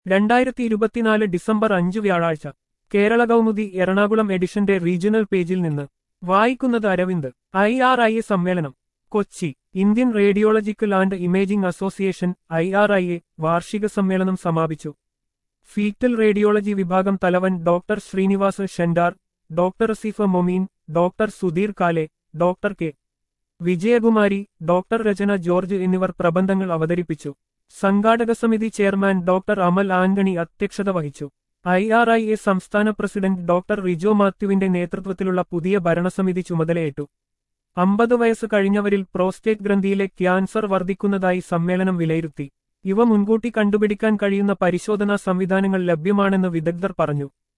രണ്ടായിരത്തി ഇരുപത്തിനാല് ഡിസംബർ അഞ്ച് വ്യാഴാഴ്ച കേരള കൗമുദി എറണാകുളം എഡിഷന്റെ റീജിയണൽ പേജിൽ നിന്ന് വായിക്കുന്നത് Aravind I R I A സമ്മേളനം Kochi Indian radiological and imaging association I R I A വാർഷിക സമ്മേളനം സമാപിച്ചു ഫീറ്റൽ റേഡിയോളജി വിഭാഗം തലവൻ doctor Srinivas Shendar doctor Seefa Momin doctor Sudhir Kale doctor K Vijayakumari doctor Rachana George എന്നിവർ പ്രബന്ധങ്ങൾ അവതരിപ്പിച്ചു സംഘാടക സമിതി ചെയർമാൻ ഡോക്ടർ അമൽ ആന്റണി അധ്യക്ഷത വഹിച്ചു ഐ ആർ ഐ എ സംസ്ഥാന പ്രസിഡന്റ് ഡോക്ടർ റിജോ മാത്യുവിന്റെ നേതൃത്വത്തിലുള്ള പുതിയ ഭരണസമിതി ചുമതലയേറ്റു അമ്പത് വയസ്സ് കഴിഞ്ഞവരിൽ പ്രോസ്റ്റേറ്റ് ഗ്രന്ഥിയിലെ ക്യാൻസർ വർദ്ധിക്കുന്നതായി സമ്മേളനം വിലയിരുത്തി ഇവ മുൻകൂട്ടി കണ്ടുപിടിക്കാൻ കഴിയുന്ന പരിശോധനാ സംവിധാനങ്ങൾ ലഭ്യമാണെന്ന് വിദഗ്ധർ പറഞ്ഞു